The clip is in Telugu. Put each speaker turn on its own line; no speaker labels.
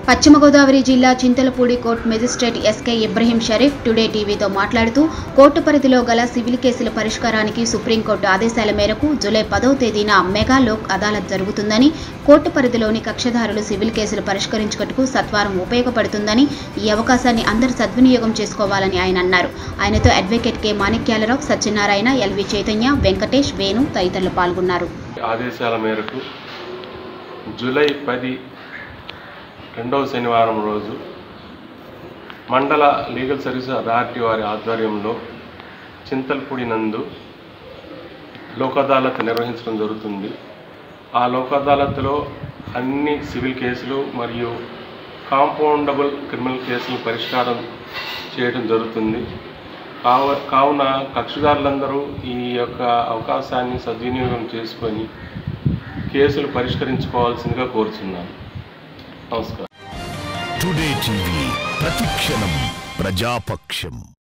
పశ్చిమ గోదావరి జిల్లా Chintalapudi court magistrate S K Ibrahim Sharif today టీవీతో మాట్లాడుతూ కోర్టు పరిధిలో గల సివిల్ కేసుల పరిష్కారానికి సుప్రీంకోర్టు ఆదేశాల మేరకు జూలై పదవ తేదీన మెగా లోక్ అదాలత్ జరుగుతుందని కోర్టు పరిధిలోని కక్షదారులు సివిల్ కేసులు పరిష్కరించుటకు సత్వరం ఉపయోగపడుతుందని ఈ అవకాశాన్ని అందరూ సద్వినియోగం చేసుకోవాలని ఆయన అన్నారు ఆయనతో advocate K Manikyalarao Satyanarayana L V Chaitanya Venkatesh Venu తదితరులు పాల్గొన్నారు
ఆదేశాల మేరకు జూలై పది రెండవ శనివారం రోజు మండల లీగల్ సర్వీస్ అథారిటీ వారి ఆధ్వర్యంలో చింతల్పూడి నందు లోక్ అదాలత్ నిర్వహించడం జరుగుతుంది ఆ లోక్ అదాలత్లో అన్ని సివిల్ కేసులు మరియు కాంపౌండబుల్ క్రిమినల్ కేసులు పరిష్కారం చేయడం జరుగుతుంది కావ కావున కక్షిదారులందరూ ఈ యొక్క అవకాశాన్ని సద్వినియోగం చేసుకొని కేసులు పరిష్కరించుకోవాల్సిందిగా కోరుచున్నాను నమస్కారం
టుడే టీవీ ప్రతిక్షణం ప్రజాపక్షం